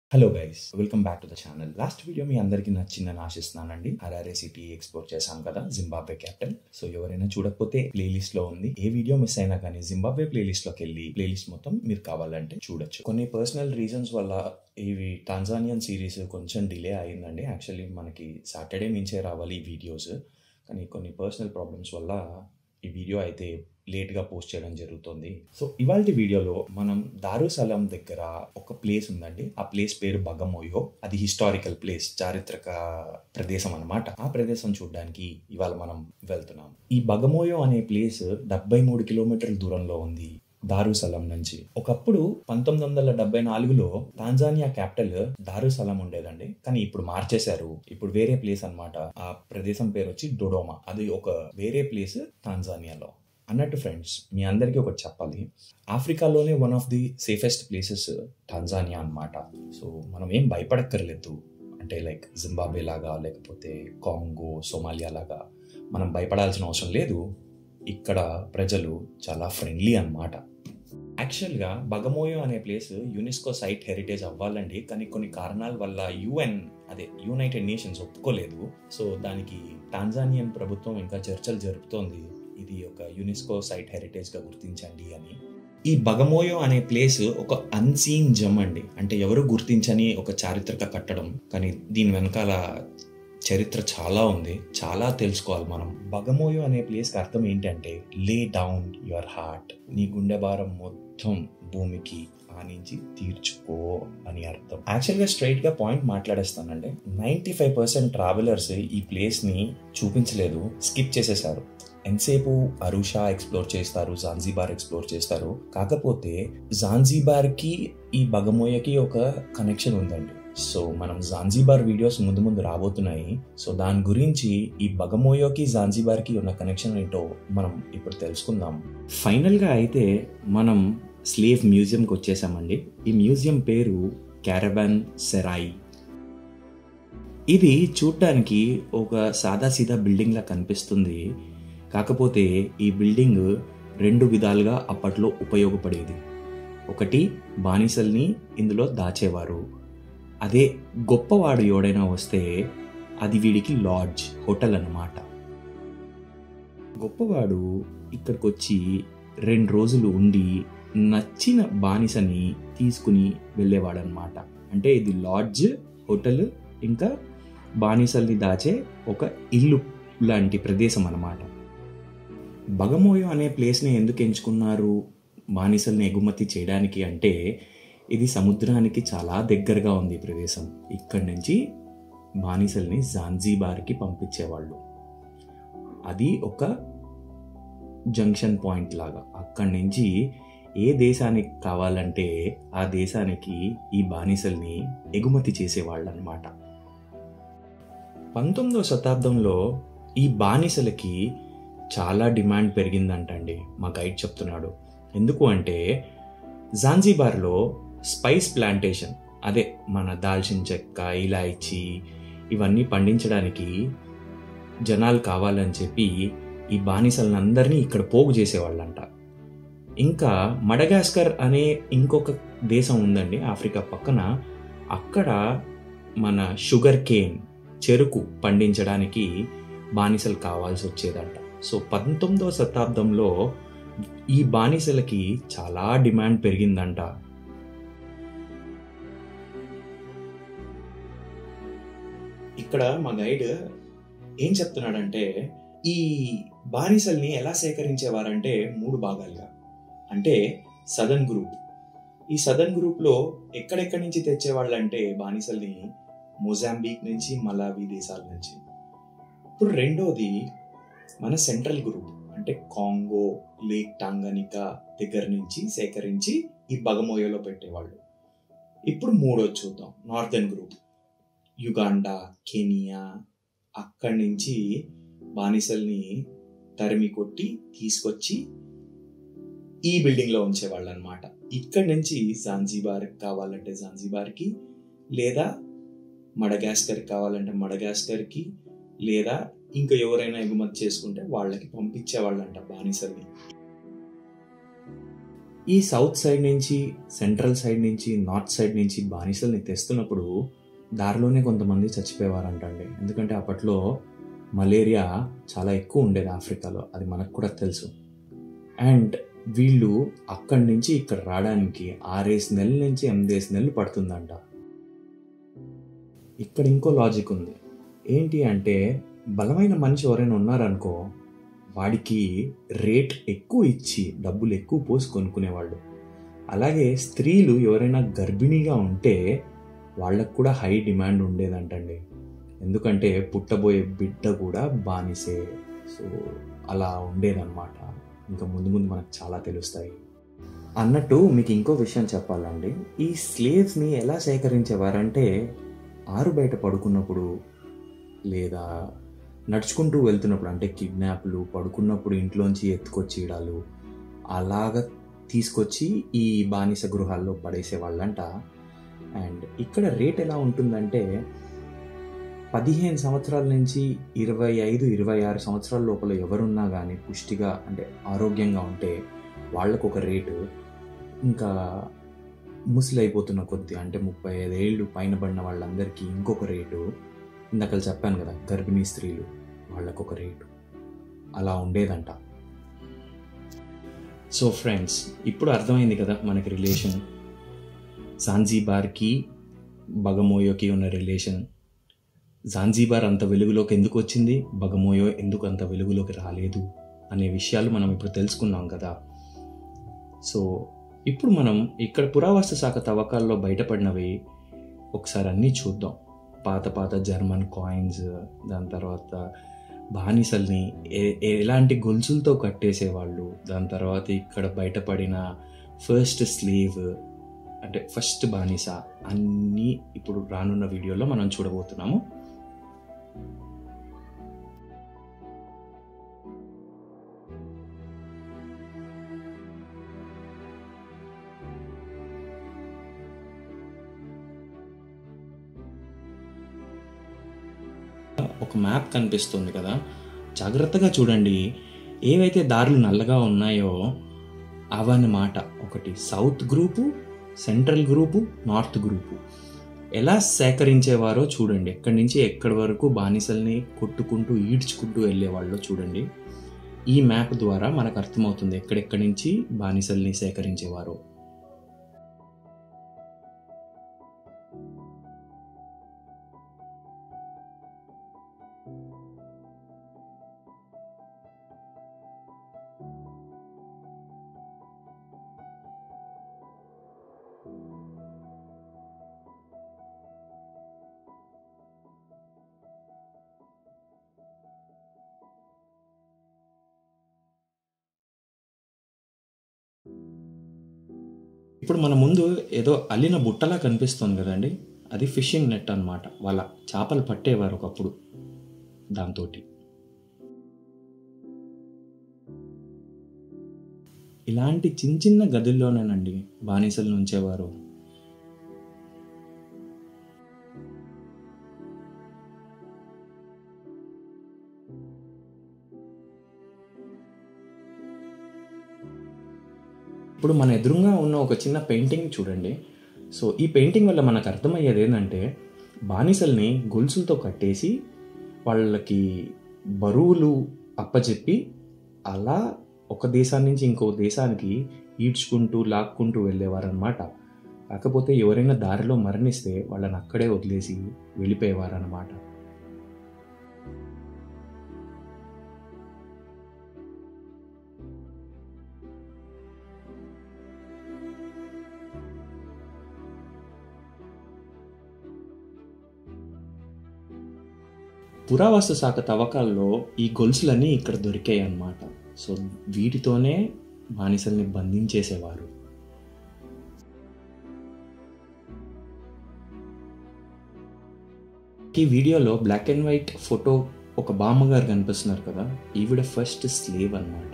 hello guys welcome back to the channel last video మీ అందరికీ నచ్చిందని ఆశిస్తున్నానండి హరారే సిటీ ఎక్స్ప్లోర్ చేశాం కదా జింబాబ్వే క్యాపిటల్ సో ఎవరైనా చూడకపోతే ప్లేలిస్ట్ లో ఉంది ఏ వీడియో మిస్ అయినా కానీ జింబాబ్వే ప్లేలిస్ట్ లోకి వెళ్ళి ప్లేలిస్ట్ మొత్తం మీరు కావాలంటే చూడొచ్చు కొన్ని పర్సనల్ రీజన్స్ వల్ల ఇవి టాంజానియన్ సిరీస్ కొంచెం డిలే అయిందండి యాక్చువల్లీ మనకి సాటర్డే నుంచే రావాలి ఈ వీడియోస్ కానీ కొన్ని పర్సనల్ ప్రాబ్లమ్స్ వల్ల ఈ వీడియో అయితే లేట్గా పోస్ట్ చేయడం జరుగుతుంది సో ఇవాళ వీడియోలో మనం దారుసలం దగ్గర ఒక ప్లేస్ ఉందండి ఆ ప్లేస్ పేరు బగమోయో అది హిస్టారికల్ ప్లేస్ చారిత్రక ప్రదేశం అన్నమాట ఆ ప్రదేశం చూడడానికి ఇవాళ మనం వెళ్తున్నాం ఈ బగమోయో అనే ప్లేస్ డెబ్బై మూడు కిలోమీటర్ల దూరంలో ఉంది దారుసలం నుంచి ఒకప్పుడు పంతొమ్మిది వందల డెబ్బై నాలుగులో టాంజానియా క్యాపిటల్ దారుసలం ఉండేదండి కానీ ఇప్పుడు మార్చేశారు ఇప్పుడు వేరే ప్లేస్ అన్నమాట ఆ ప్రదేశం పేరు వచ్చి డొడోమా అది ఒక వేరే ప్లేస్ టాంజానియాలో అన్నట్టు ఫ్రెండ్స్ మీ అందరికీ ఒకటి చెప్పాలి ఆఫ్రికాలోనే one of the safest places Tanzania అన్నమాట సో మనం ఏం భయపడక్కర్లేదు అంటే లైక్ జింబాబే లాగా లేకపోతే కాంగో సోమాలియా లాగా మనం భయపడాల్సిన అవసరం లేదు ఇక్కడ ప్రజలు చాలా ఫ్రెండ్లీ అన్నమాట యాక్చువల్గా బగమోయో అనే ప్లేస్ యునెస్కో సైట్ హెరిటేజ్ అవ్వాలండి కానీ కొన్ని కారణాల వల్ల యుఎన్ అదే యునైటెడ్ నేషన్స్ ఒప్పుకోలేదు సో దానికి టాంజానియన్ ప్రభుత్వం ఇంకా చర్చలు జరుపుతోంది ఇది ఒక యునెస్కో సైట్ హెరిటేజ్గా గుర్తించండి అని ఈ బగమోయో అనే ప్లేస్ ఒక అన్సీన్ జమ్ అండి అంటే ఎవరు గుర్తించని ఒక చారిత్రక కట్టడం కానీ దీని వెనకాల చరిత్ర చాలా ఉంది చాలా తెలుసుకోవాలి మనం బగమోయో అనే ప్లేస్కి అర్థం ఏంటంటే లే డౌన్ యువర్ హార్ట్ నీ గుండె భారం మొత్తం భూమికి ఆనించి తీర్చుకో అని అర్థం యాక్చువల్గా స్ట్రైట్ గా పాయింట్ మాట్లాడేస్తానండి నైంటీ ఫైవ్ పర్సెంట్ ట్రావెలర్స్ ఈ ప్లేస్ ని చూపించలేదు స్కిప్ చేసేసారు ఎంతసేపు అరుషా ఎక్స్ప్లోర్ చేస్తారు జాన్జీబార్ ఎక్స్ప్లోర్ చేస్తారు కాకపోతే జాన్జీబార్ కి ఈ బగమోయకి ఒక కనెక్షన్ ఉందండి సో మనం జాన్జీబార్ వీడియోస్ ముందు ముందు రాబోతున్నాయి సో దాని గురించి ఈ బగమోయోకి జాన్జీబార్కి ఉన్న కనెక్షన్ ఏంటో మనం ఇప్పుడు తెలుసుకుందాం ఫైనల్గా అయితే మనం స్లేవ్ మ్యూజియంకి వచ్చేసామండి ఈ మ్యూజియం పేరు క్యారబాన్ సెరాయి ఇది చూడటానికి ఒక సాదాసీదా బిల్డింగ్ లా కనిపిస్తుంది కాకపోతే ఈ బిల్డింగ్ రెండు విధాలుగా అప్పట్లో ఉపయోగపడేది ఒకటి బానిసల్ని ఇందులో దాచేవారు అదే గొప్పవాడు ఎవడైనా వస్తే అది వీడికి లాడ్జ్ హోటల్ అన్నమాట గొప్పవాడు ఇక్కడికి వచ్చి రెండు రోజులు ఉండి నచ్చిన బానిసని తీసుకుని వెళ్ళేవాడనమాట అంటే ఇది లాడ్జ్ హోటల్ ఇంకా బానిసల్ని దాచే ఒక ఇల్లు లాంటి ప్రదేశం అన్నమాట బగమోయో అనే ప్లేస్ని ఎందుకు ఎంచుకున్నారు బానిసల్ని ఎగుమతి చేయడానికి అంటే ఇది సముద్రానికి చాలా దగ్గరగా ఉంది ఈ ప్రదేశం ఇక్కడి నుంచి బానిసల్ని జాన్జీబార్కి పంపించేవాళ్ళు అది ఒక జంక్షన్ పాయింట్ లాగా అక్కడి నుంచి ఏ దేశానికి కావాలంటే ఆ దేశానికి ఈ బానిసల్ని ఎగుమతి చేసేవాళ్ళు అనమాట పంతొమ్మిదవ శతాబ్దంలో ఈ బానిసలకి చాలా డిమాండ్ పెరిగిందంటండి మా గైడ్ చెప్తున్నాడు ఎందుకు అంటే జాన్జీబార్లో స్పైస్ ప్లాంటేషన్ అదే మన దాల్చిన చెక్క ఇలాయచి ఇవన్నీ పండించడానికి జనాలు కావాలని చెప్పి ఈ బానిసలందరినీ ఇక్కడ పోగు చేసేవాళ్ళంట ఇంకా మడగాస్కర్ అనే ఇంకొక దేశం ఉందండి ఆఫ్రికా పక్కన అక్కడ మన షుగర్ కేన్ చెరుకు పండించడానికి బానిసలు కావాల్సి వచ్చేదంట సో పంతొమ్మిదవ శతాబ్దంలో ఈ బానిసలకి చాలా డిమాండ్ పెరిగిందంట ఇక్కడ మా గైడ్ ఏం చెప్తున్నాడంటే ఈ బానిసల్ని ఎలా సేకరించేవారంటే మూడు భాగాలుగా అంటే సదన్ గ్రూప్ ఈ సదన్ గ్రూప్లో ఎక్కడెక్కడి నుంచి తెచ్చేవాళ్ళంటే బానిసల్ని మొజాంబిక్ నుంచి మలావి దేశాల నుంచి ఇప్పుడు రెండోది మన సెంట్రల్ గ్రూప్ అంటే కాంగో లేక్ టాంగనికా దగ్గర నుంచి సేకరించి ఈ బగమోయలో పెట్టేవాళ్ళు ఇప్పుడు మూడోది చూద్దాం నార్థన్ గ్రూప్ యుగాండా కెనియా అక్కడి నుంచి బానిసల్ని తరిమి కొట్టి తీసుకొచ్చి ఈ బిల్డింగ్ లో ఉంచేవాళ్ళు అనమాట ఇక్కడి నుంచి జాన్జీబార్ కావాలంటే జాన్జీబార్కి లేదా మడగాస్కర్ కావాలంటే మడగాస్కర్కి లేదా ఇంకా ఎవరైనా ఎగుమతి చేసుకుంటే వాళ్ళకి పంపించేవాళ్ళంట బానిసల్ని ఈ సౌత్ సైడ్ నుంచి సెంట్రల్ సైడ్ నుంచి నార్త్ సైడ్ నుంచి బానిసల్ని తెస్తున్నప్పుడు దారిలోనే కొంతమంది చచ్చిపోయేవారంటండి ఎందుకంటే అప్పట్లో మలేరియా చాలా ఎక్కువ ఉండేది ఆఫ్రికాలో అది మనకు కూడా తెలుసు అండ్ వీళ్ళు అక్కడి నుంచి ఇక్కడ రావడానికి ఆరేసి నెలల నుంచి ఎనిమిదేసి నెలలు పడుతుందంట ఇక్కడ ఇంకో లాజిక్ ఉంది ఏంటి అంటే బలమైన మనిషి ఎవరైనా ఉన్నారనుకో వాడికి రేట్ ఎక్కువ ఇచ్చి డబ్బులు ఎక్కువ పోసి కొనుక్కునేవాళ్ళు అలాగే స్త్రీలు ఎవరైనా గర్భిణీగా ఉంటే వాళ్ళకు కూడా హై డిమాండ్ ఉండేదంటండి ఎందుకంటే పుట్టబోయే బిడ్డ కూడా బానిసే సో అలా ఉండేదన్నమాట ఇంకా ముందు ముందు మనకు చాలా తెలుస్తాయి అన్నట్టు మీకు ఇంకో విషయం చెప్పాలండి ఈ స్లేవ్స్ని ఎలా సేకరించేవారంటే ఆరు బయట పడుకున్నప్పుడు లేదా నడుచుకుంటూ వెళ్తున్నప్పుడు అంటే కిడ్నాప్లు పడుకున్నప్పుడు ఇంట్లోంచి ఎత్తుకొచ్చేయడాలు అలాగ తీసుకొచ్చి ఈ బానిస గృహాల్లో పడేసేవాళ్ళంట అండ్ ఇక్కడ రేట్ ఎలా ఉంటుందంటే పదిహేను సంవత్సరాల నుంచి ఇరవై ఐదు ఇరవై ఆరు సంవత్సరాల లోపల ఎవరున్నా కానీ పుష్టిగా అంటే ఆరోగ్యంగా ఉంటే వాళ్ళకు ఒక రేటు ఇంకా ముసలైపోతున్న కొద్ది అంటే ముప్పై ఐదేళ్ళు పైన పడిన వాళ్ళందరికీ ఇంకొక రేటు ఇందాక చెప్పాను కదా గర్భిణీ స్త్రీలు వాళ్ళకు ఒక రేటు అలా ఉండేదంట సో ఫ్రెండ్స్ ఇప్పుడు అర్థమైంది కదా మనకి రిలేషన్ జాన్జీబార్కి బగమోయోకి ఉన్న రిలేషన్ జాన్జీబార్ అంత వెలుగులోకి ఎందుకు వచ్చింది బగమోయో ఎందుకు అంత వెలుగులోకి రాలేదు అనే విషయాలు మనం ఇప్పుడు తెలుసుకున్నాం కదా సో ఇప్పుడు మనం ఇక్కడ పురావస్తు శాఖ తవ్వకాల్లో బయటపడినవి ఒకసారి అన్నీ చూద్దాం పాత పాత జర్మన్ కాయిన్స్ దాని తర్వాత బానిసల్ని ఏ- ఎలాంటి గొలుసులతో కట్టేసేవాళ్ళు దాని తర్వాత ఇక్కడ బయటపడిన ఫస్ట్ స్లీవ్ అంటే ఫస్ట్ బానిస అన్నీ ఇప్పుడు రానున్న వీడియోలో మనం చూడబోతున్నాము ఒక మ్యాప్ కనిపిస్తుంది కదా జాగ్రత్తగా చూడండి ఏవైతే దారులు నల్లగా ఉన్నాయో అవన్నమాట ఒకటి south group central group north group ఎలా సేకరించేవారో చూడండి ఎక్కడి నుంచి ఎక్కడి వరకు బానిసల్ని కొట్టుకుంటూ ఈడ్చుకుంటూ వెళ్ళేవాళ్ళో చూడండి ఈ మ్యాప్ ద్వారా మనకు అర్థమవుతుంది ఎక్కడెక్కడి నుంచి బానిసల్ని సేకరించేవారో ఇప్పుడు మన ముందు ఏదో అల్లిన బుట్టలా కనిపిస్తుంది కదండి అది ఫిషింగ్ నెట్ అన్నమాట వాళ్ళ చేపలు పట్టేవారు ఒకప్పుడు దాంతో ఇలాంటి చిన్న చిన్న గదుల్లోనేనండి బానిసలు ఉంచేవారు ఇప్పుడు మన ఎదురుగా ఉన్న ఒక చిన్న పెయింటింగ్ చూడండి సో ఈ పెయింటింగ్ వల్ల మనకు అర్థమయ్యేది ఏంటంటే బానిసల్ని గొలుసులతో కట్టేసి వాళ్ళకి బరువులు అప్పచెప్పి అలా ఒక దేశాన్ని నుంచి ఇంకో దేశానికి ఈడ్చుకుంటూ లాక్కుంటూ వెళ్ళేవారనమాట కాకపోతే ఎవరైనా దారిలో మరణిస్తే వాళ్ళని అక్కడే వదిలేసి వెళ్ళిపోయేవారనమాట పురావస్తు శాఖ తవ్వకాల్లో ఈ గొలుసులన్నీ ఇక్కడ దొరికాయి అన్నమాట సో వీటితోనే బానిసల్ని బంధించేసేవారు ఈ వీడియోలో బ్లాక్ అండ్ వైట్ ఫోటో ఒక బామ్మగారు కనిపిస్తున్నారు కదా ఈవిడ ఫస్ట్ స్లేవ్ అన్నమాట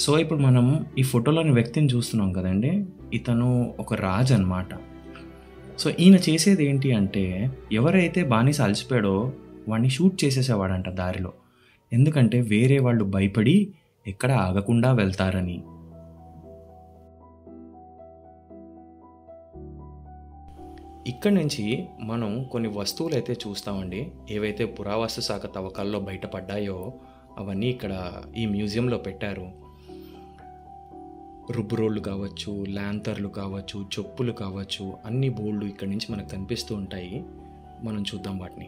సో ఇప్పుడు మనం ఈ ఫోటోలోని వ్యక్తిని చూస్తున్నాం కదండి ఇతను ఒక రాజు అనమాట సో ఈయన చేసేది ఏంటి అంటే ఎవరైతే బానిస అలసిపోయాడో వాడిని షూట్ చేసేసేవాడంట దారిలో ఎందుకంటే వేరే వాళ్ళు భయపడి ఎక్కడ ఆగకుండా వెళ్తారని ఇక్కడ నుంచి మనం కొన్ని వస్తువులు అయితే చూస్తామండి ఏవైతే పురావస్తు శాఖ తవ్వకాల్లో బయటపడ్డాయో అవన్నీ ఇక్కడ ఈ మ్యూజియంలో పెట్టారు రుబ్బురోళ్ళు కావచ్చు ల్యాంతర్లు కావచ్చు చెప్పులు కావచ్చు అన్ని బోల్డ్ ఇక్కడ నుంచి మనకు కనిపిస్తూ ఉంటాయి మనం చూద్దాం వాటిని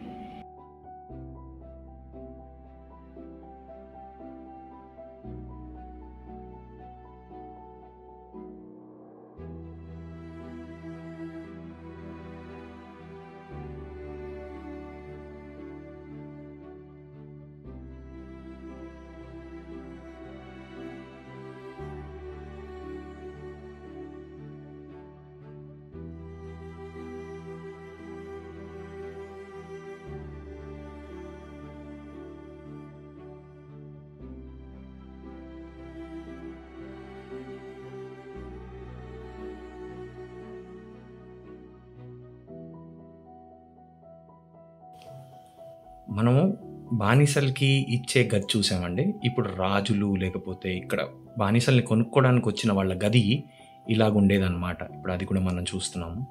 మనము బానిసలకి ఇచ్చే గది చూసామండి ఇప్పుడు రాజులు లేకపోతే ఇక్కడ బానిసల్ని కొనుక్కోవడానికి వచ్చిన వాళ్ళ గది ఇలాగ ఉండేదన్నమాట ఇప్పుడు అది కూడా మనం చూస్తున్నాము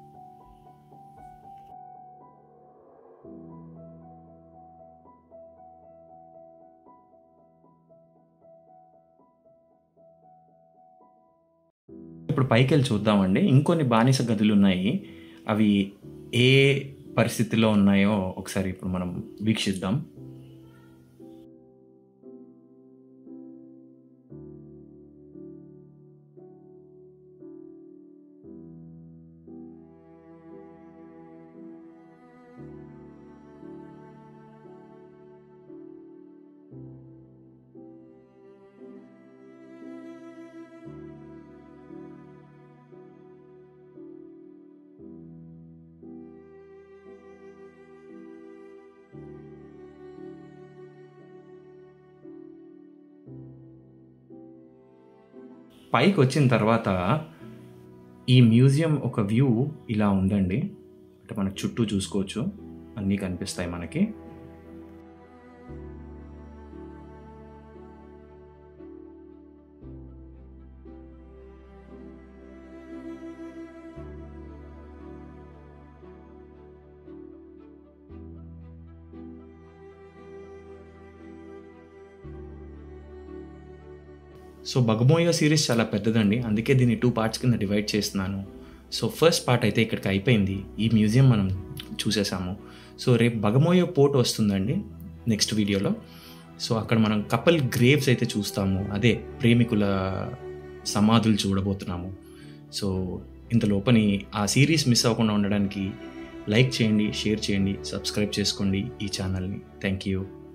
ఇప్పుడు పైకి వెళ్ళి చూద్దామండి ఇంకొన్ని బానిస గదులు ఉన్నాయి అవి ఏ పరిస్థితిలో ఉన్నాయో ఒకసారి ఇప్పుడు మనం వీక్షిద్దాం పైకి వచ్చిన తర్వాత ఈ మ్యూజియం ఒక వ్యూ ఇలా ఉందండి అంటే మనకు చుట్టూ చూసుకోవచ్చు అన్నీ కనిపిస్తాయి మనకి సో బగమోయో సిరీస్ చాలా పెద్దదండి అందుకే దీన్ని టూ పార్ట్స్ కింద డివైడ్ చేస్తున్నాను సో ఫస్ట్ పార్ట్ అయితే ఇక్కడికి అయిపోయింది ఈ మ్యూజియం మనం చూసేసాము సో రేపు బగమోయో పోర్ట్ వస్తుందండి నెక్స్ట్ వీడియోలో సో అక్కడ మనం కపల్ గ్రేవ్స్ అయితే చూస్తాము అదే ప్రేమికుల సమాధులు చూడబోతున్నాము సో ఇంత లోపని ఆ సిరీస్ మిస్ అవ్వకుండా ఉండడానికి లైక్ చేయండి షేర్ చేయండి సబ్స్క్రైబ్ చేసుకోండి ఈ ఛానల్ని థ్యాంక్ యూ